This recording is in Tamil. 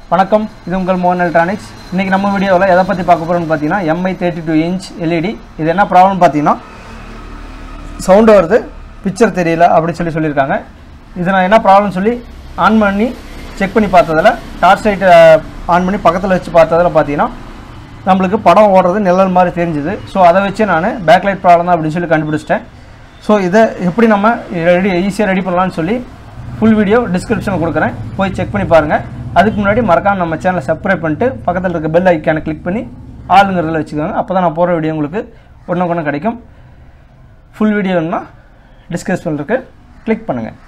வணக்கம் இது உங்கள் மோகன் எலக்ட்ரானிக்ஸ் இன்றைக்கி நம்ம வீடியோவில் எதை பற்றி பார்க்க போகிறோம்னு பார்த்தீங்கன்னா MI thirty two inch LED இது என்ன ப்ராப்ளம் பார்த்தீங்கன்னா சவுண்டு வருது பிக்சர் தெரியல அப்படின்னு சொல்லி சொல்லியிருக்காங்க இது நான் என்ன ப்ராப்ளம் சொல்லி ஆன் பண்ணி செக் பண்ணி பார்த்ததில் டார்ச் லைட்டை ஆன் பண்ணி பக்கத்தில் வச்சு பார்த்ததில் பார்த்தீங்கன்னா நம்மளுக்கு படம் ஓடுறது நிழல் மாதிரி தெரிஞ்சுது ஸோ அதை வச்சு நான் பேக்லைட் ப்ராப்ளம் தான் அப்படின்னு சொல்லி கண்டுபிடிச்சிட்டேன் ஸோ இதை எப்படி நம்ம ரெடி ஈஸியாக ரெடி பண்ணலாம்னு சொல்லி ஃபுல் வீடியோ டிஸ்கிரிப்ஷனில் கொடுக்குறேன் போய் செக் பண்ணி பாருங்கள் அதுக்கு முன்னாடி மறக்காம நம்ம சேனலை சப்ஸ்கிரைப் பண்ணிட்டு பக்கத்தில் இருக்க பெல் ஐக்கானை கிளிக் பண்ணி ஆளுங்கிறதுல வச்சுக்கோங்க அப்போ தான் நான் போகிற வீடியோ உங்களுக்கு உடனே கிடைக்கும் ஃபுல் வீடியோன்னா டிஸ்கிரிப்ஷனில் இருக்கு கிளிக் பண்ணுங்கள்